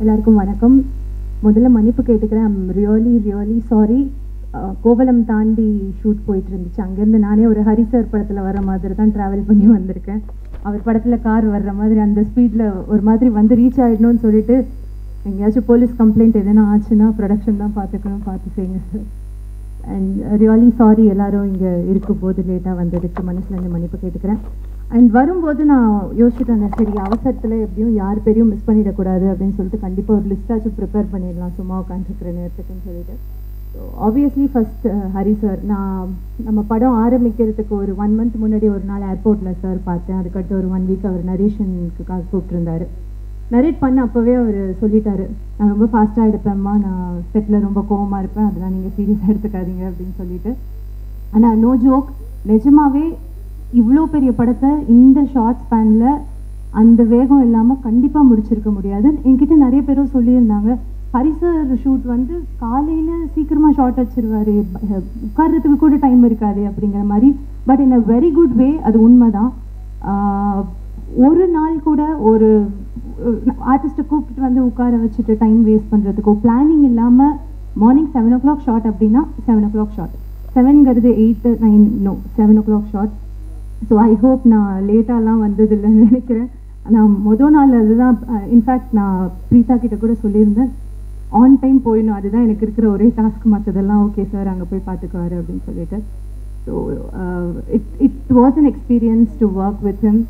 எல்லாருக்கும் வணக்கம் முதல்ல மன்னிப்பு கேட்டுக்கிறேன் I'm really really sorry Kovalam தாண்டி ஷூட் போயிட்டு இருந்துச்சு அங்கேருந்து நானே ஒரு ஹரி சார் படத்தில் வர மாதிரி தான் ட்ராவல் பண்ணி வந்திருக்கேன் அவர் படத்தில் கார் வர்ற மாதிரி அந்த ஸ்பீடில் ஒரு மாதிரி வந்து ரீச் ஆகிடணும்னு சொல்லிட்டு எங்கேயாச்சும் போலீஸ் கம்ப்ளைண்ட் எதுனா ஆச்சுன்னா ப்ரொடக்ஷன் தான் பார்த்துக்கணும் பார்த்து செய்யுங்க சார் அண்ட் ரியலி சாரி எல்லாரும் இங்கே இருக்கும் போது லேட்டாக வந்ததுக்கு மனசுல இருந்து மன்னிப்பு கேட்டுக்கிறேன் அண்ட் வரும்போது நான் யோசிச்சுட்டு வந்தேன் சரி அவசரத்தில் எப்படியும் யார் பேரையும் மிஸ் பண்ணிடக்கூடாது அப்படின்னு சொல்லிட்டு கண்டிப்பாக ஒரு லிஸ்ட்டாச்சும் ப்ரிப்பேர் பண்ணிடலாம் சும்மா உட்காந்துருக்கிற நேரத்துக்குன்னு சொல்லிட்டு so obviously first Hari sir நான் நம்ம படம் ஆரம்பிக்கிறதுக்கு ஒரு ஒன் மந்த் முன்னாடி ஒரு நாள் ஏர்போர்ட்டில் சார் பார்த்தேன் அதுக்கடுத்து ஒரு ஒன் வீக் அவர் நரேஷனுக்காக கூப்பிட்டுருந்தாரு நரேட் பண்ண அப்போவே அவர் சொல்லிட்டாரு நான் ரொம்ப ஃபாஸ்ட்டாக எடுப்பேம்மா நான் செட்டில் ரொம்ப கோவமாக இருப்பேன் அதெல்லாம் நீங்கள் சீரியஸாக எடுத்துக்காதீங்க அப்படின்னு சொல்லிட்டு ஆனால் நோ ஜோக் நிஜமாவே இவ்வளோ பெரிய படத்தை இந்த ஷார்ட் ஸ்பேனில் அந்த வேகம் இல்லாமல் கண்டிப்பாக முடிச்சிருக்க முடியாது என்கிட்ட நிறைய பேரும் சொல்லியிருந்தாங்க ஹரிசர் ஷூட் வந்து காலையில் சீக்கிரமாக ஷார்ட் வச்சிருவாரு உட்கார்றதுக்கு கூட டைம் இருக்காது அப்படிங்கிற மாதிரி but in a very good way அது உண்மைதான் ஆஹ் ஒரு நாள் கூட ஒரு ஆர்டிஸ்ட்டை கூப்பிட்டு வந்து உட்கார வச்சுட்டு டைம் வேஸ்ட் பண்ணுறதுக்கோ பிளானிங் இல்லாமல் morning seven o'clock shot அப்படின்னா செவன் ஓ கிளாக் ஷார்ட் செவன்ங்கிறது eight nine no seven o'clock shot so I hope நான் லேட்டாலாம் வந்தது இல்லைன்னு நினைக்கிறேன் நான் மொதல் நாள் அதுதான் இன்ஃபேக்ட் நான் ப்ரீதா கிட்ட கூட சொல்லியிருந்தேன் ஆன் டைம் போயிடணும் அதுதான் எனக்கு இருக்கிற ஒரே டாஸ்க் மற்றதெல்லாம் ஓகே சார் அங்கே போய் பார்த்துக்குவாரு அப்படின்னு சொல்லிட்டு so it it was an experience to work with him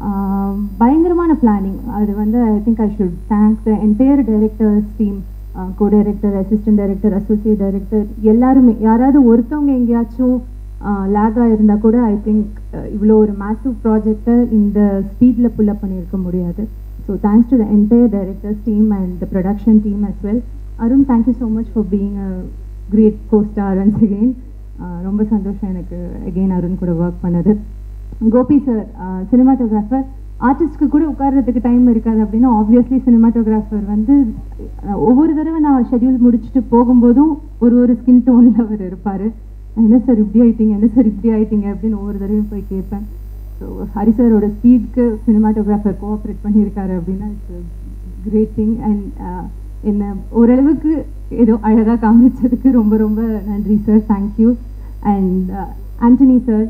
பயங்கரமான பிளானிங் அது வந்து I think I should thank the entire directors team co director assistant director associate director எல்லாருமே யாராவது ஒருத்தவங்க எங்கேயாச்சும் லேகாக இருந்தால் கூட ஐ திங்க் இவ்வளோ ஒரு மேசிவ் ப்ராஜெக்டை இந்த ஸ்பீடில் புல்லப் பண்ணியிருக்க முடியாது so thanks to the entire directors team and the production team as well Arun thank you so much for being a great co star once again ரொம்ப சந்தோஷம் எனக்கு அகெயின் அருண் கூட ஒர்க் பண்ணது கோபி சார் சினிமாட்டோகிராஃபர் ஆர்டிஸ்ட்க்கு கூட உட்கார்றதுக்கு டைம் இருக்காது அப்படின்னா ஆப்வியஸ்லி சினிமாட்டோகிராஃபர் வந்து அஹ், ஒவ்வொரு தடவை நான் ஷெட்யூல் முடிச்சுட்டு போகும்போதும் ஒரு ஒரு ஸ்கின் டோனில் அவர் இருப்பார் என்ன சார் இப்படி ஆயிட்டீங்க என்ன சார் இப்படி ஆயிட்டீங்க அப்படின்னு ஒவ்வொரு தடவையும் போய் கேட்பேன் ஸோ ஹரி சாரோட ஸ்பீட்க்கு சினிமாட்டோகிராஃபர் கோஆப்ரேட் பண்ணியிருக்காரு அப்படின்னா இட்ஸ் கிரேட் திங் அண்ட் என்ன ஓரளவுக்கு ஏதோ அழகாக காமிச்சதுக்கு ரொம்ப ரொம்ப நன்றி sir thank you and Antony sir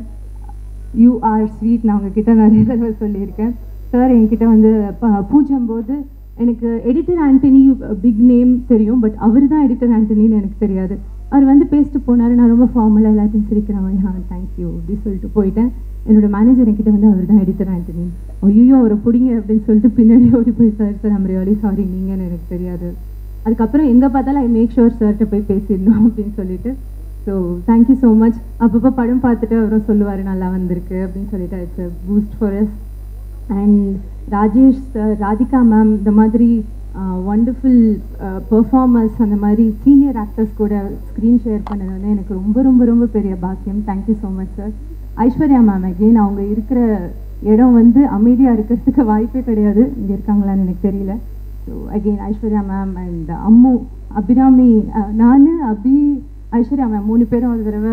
you are sweet நான் உங்ககிட்ட நிறைய தடவை சொல்லியிருக்கேன் சார் என்கிட்ட வந்து ப- பூஜம் போது எனக்கு எடிட்டர் ஆண்டனி பிக் நேம் தெரியும் பட் அவர் தான் எடிட்டர் ஆண்டனின்னு எனக்கு தெரியாது அவர் வந்து பேசிட்டு போனார் நான் ரொம்ப ஃபார்மலாக எல்லாத்தையும் சிரிக்கிறேன் ஆ தேங்க்யூ அப்படி சொல்லிட்டு போயிட்டேன் என்னோட மேனேஜர் என்கிட்ட வந்து அவர் தான் எடிட்டர் ஆண்டனி ஐயோ அவரை பிடிங்க அப்படின்னு சொல்லிட்டு பின்னாடி ஓடி போய் sir sir I'm really sorry நீங்கன்னு எனக்கு தெரியாது அதுக்கப்புறம் எங்கே பார்த்தாலும் ஐ மேக் ஷோர் சார்கிட்ட போய் பேசிடணும் அப்படின்னு சொல்லிட்டு ஸோ தேங்க்யூ ஸோ மச் அப்பப்போ படம் பார்த்துட்டு அவரும் சொல்லுவார் நல்லா வந்திருக்கு அப்படின்னு சொல்லிட்டு it's boost for us and Rajesh sir Radhika ma'am இந்த மாதிரி ஒண்டர்ஃபுல் பெர்ஃபார்மர்ஸ் அந்த மாதிரி சீனியர் ஆக்டர்ஸ் கூட ஸ்க்ரீன் ஷேர் பண்ணது வந்து எனக்கு ரொம்ப ரொம்ப ரொம்ப பெரிய பாக்கியம் thank you so much sir Aishwarya ma'am again அவங்க இருக்கிற இடம் வந்து அமைதியாக இருக்கிறதுக்கு வாய்ப்பே கிடையாது இங்கே இருக்காங்களான்னு எனக்கு தெரியல so again Aishwarya ma'am and Ammu Abhirami நான் அபி ஐஸ்வர்யா மேம் மூணு பேரும் ஒரு தடவை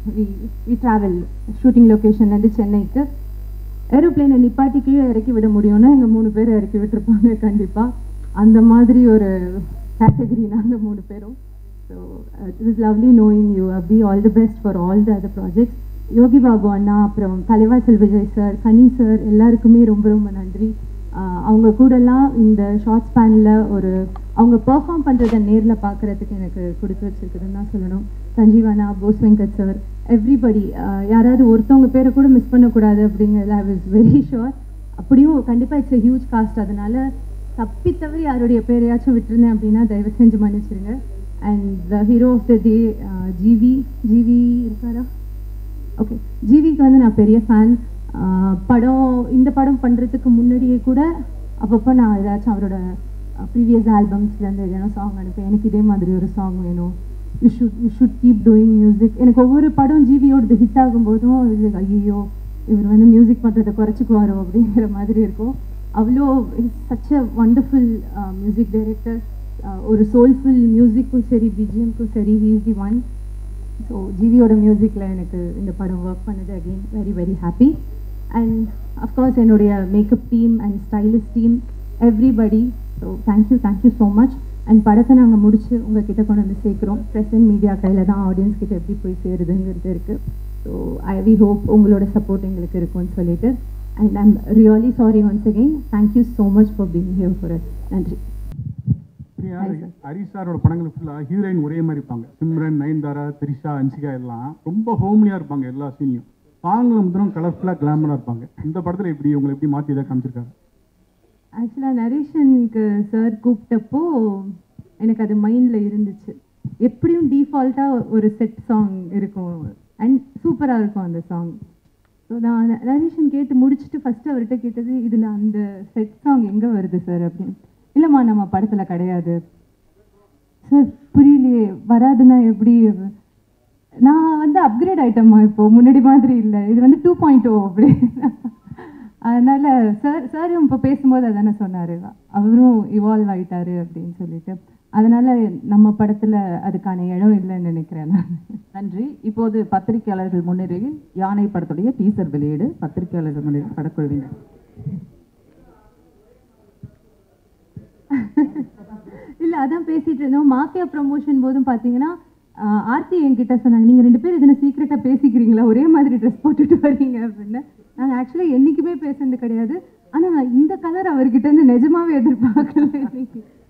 வி ட்ராவல் ஷூட்டிங் லொக்கேஷன்லேருந்து சென்னைக்கு ஏரோப்ளேனை நிப்பாட்டி கீழே இறக்கி விட முடியும்னா எங்கள் மூணு பேர் இறக்கி விட்டுருப்பாங்க கண்டிப்பாக அந்த மாதிரி ஒரு கேட்டகரி நாங்கள் மூணு பேரும் so it is lovely knowing you Abhi all the best for all the other projects Yogi Babu அண்ணா அப்புறம் தலைவாசல் விஜய் சார் கனி சார் எல்லாருக்குமே ரொம்ப ரொம்ப நன்றி ஆஹ் அவங்க கூடலாம் இந்த ஷார்ட் ஸ்பேனில் ஒரு அவங்க பெர்ஃபார்ம் பண்ணுறதை நேரில் பார்க்குறதுக்கு எனக்கு கொடுத்து வச்சிருக்குதுன்னு தான் சொல்லணும் சஞ்சீவனா போஸ் வெங்கட் சார் எவ்ரிபடி யாராவது ஒருத்தவங்க பேரை கூட மிஸ் பண்ணக்கூடாது அப்படிங்கிறதுல ஐ வாஸ் வெரி ஷுர் அப்படியும் கண்டிப்பாக இட்ஸ் a ஹியூஜ் காஸ்ட் அதனால தப்பி தவறி யாருடைய பேரையாச்சும் விட்டுருந்தேன் அப்படின்னா தயவு செஞ்சு மன்னிச்சிருங்க and the hero of the day GV GV இருக்காரா ஓகே ஜிவிக்கு வந்து நான் பெரிய ஃபேன் படம் இந்த படம் பண்ணுறதுக்கு முன்னாடியே கூட அப்பப்போ நான் ஏதாச்சும் அவரோட ப்ரீவியஸ் ஆல்பம்ஸ்லேருந்து எதனா சாங் அனுப்பேன் எனக்கு இதே மாதிரி ஒரு சாங் வேணும் you should you should keep doing music எனக்கு ஒவ்வொரு படம் ஜிவியோடது ஹிட் ஆகும்போதும் இது ஐயோ இவர் வந்து மியூசிக் பண்ணுறதை குறைச்சிக்குவாரோ அப்படிங்கிற மாதிரி இருக்கும் அவ்வளோ such a wonderful music director ஒரு சோல்ஃபுல் மியூசிக்கும் சரி பிஜிஎம்க்கும் சரி he is the one so ஜிவியோட மியூசிக்கில் எனக்கு இந்த படம் ஒர்க் பண்ணது again very very happy and of course என்னுடைய makeup team and stylish team everybody so thank you thank you so much and படத்தை நாங்கள் முடிச்சு உங்ககிட்ட கொண்டு வந்து சேர்க்குறோம் ப்ரெசன்ட் மீடியா கையில் தான் ஆடியன்ஸ் கிட்ட எப்படி போய் சேருதுங்கிறது இருக்குது ஸோ ஐ வி ஹோப் உங்களோட சப்போர்ட் எங்களுக்கு இருக்கும்னு சொல்லிட்டு and I'm really sorry once again thank you so much for being here for us நன்றி பிரியா Hi, sir. ஹரிஷ் சாரோட படங்கள் ஃபுல்லாக ஹீரோயின் ஒரே மாதிரி இருப்பாங்க சிம்ரன் நயன்தாரா திரிஷா அன்சிகா எல்லாம் ரொம்ப ஹோம்லியாக இருப்பாங்க எல்லா சீனியும் சாங்கில் மட்டும் கலர்ஃபுல்லாக கிளாமராக இருப்பாங்க இந்த படத்தில் எப்படி உங்களை எப்படி மாற்றி எதாவது காமிச்சிருக்காங்க ஆக்சுவலாக நரேஷனுக்கு சார் கூப்பிட்டப்போ எனக்கு அது மைண்டில் இருந்துச்சு எப்படியும் டீஃபால்ட்டாக ஒரு செட் சாங் இருக்கும் அண்ட் சூப்பராக இருக்கும் அந்த சாங் ஸோ நான் ந- நரேஷன் கேட்டு முடிச்சுட்டு ஃபஸ்ட்டு அவர்கிட்ட கேட்டது இதில் அந்த செட் சாங் எங்கே வருது சார் அப்படின்னு இல்லைம்மா நம்ம படத்தில் கிடையாது சார் புரியலையே வராதுன்னா எப்படி நான் வந்து அப்கிரேட் ஆயிட்டேம்மா இப்போ முன்னாடி மாதிரி இல்லை இது வந்து டூ பாயிண்ட் ஓ அப்படி அதனால சார் சாரும் இப்போ பேசும்போது அதானே சொன்னார் அவரும் இவால்வ் ஆயிட்டாரு அப்படின்னு சொல்லிட்டு அதனால நம்ம படத்தில் அதுக்கான இடம் இல்லைன்னு நினைக்கிறேன் நான் நன்றி இப்போது பத்திரிகையாளர்கள் முன்னிலையில் யானை படத்துடைய டீசர் வெளியீடு பத்திரிகையாளர்கள் முன்னிலையில் படக்குழுவினர் இல்ல அதான் பேசிட்டு இருந்தோம் மாஃபியா ப்ரமோஷன் போதும் பாத்தீங்கன்னா ஆஹ், ஆர்த்தி என்கிட்ட சொன்னாங்க நீங்க ரெண்டு பேரும் இதனை சீக்கிரட்டா பேசிக்கிறீங்களா ஒரே மாதிரி ட்ரெஸ் போட்டுட்டு வர்றீங்க அப்படின்னு நாங்க ஆக்சுவலா என்னைக்குமே பேசுனது கிடையாது ஆனா நான் இந்த கலர் அவர்கிட்ட இருந்து நிஜமாவே எதிர்பார்க்கல இன்னைக்கு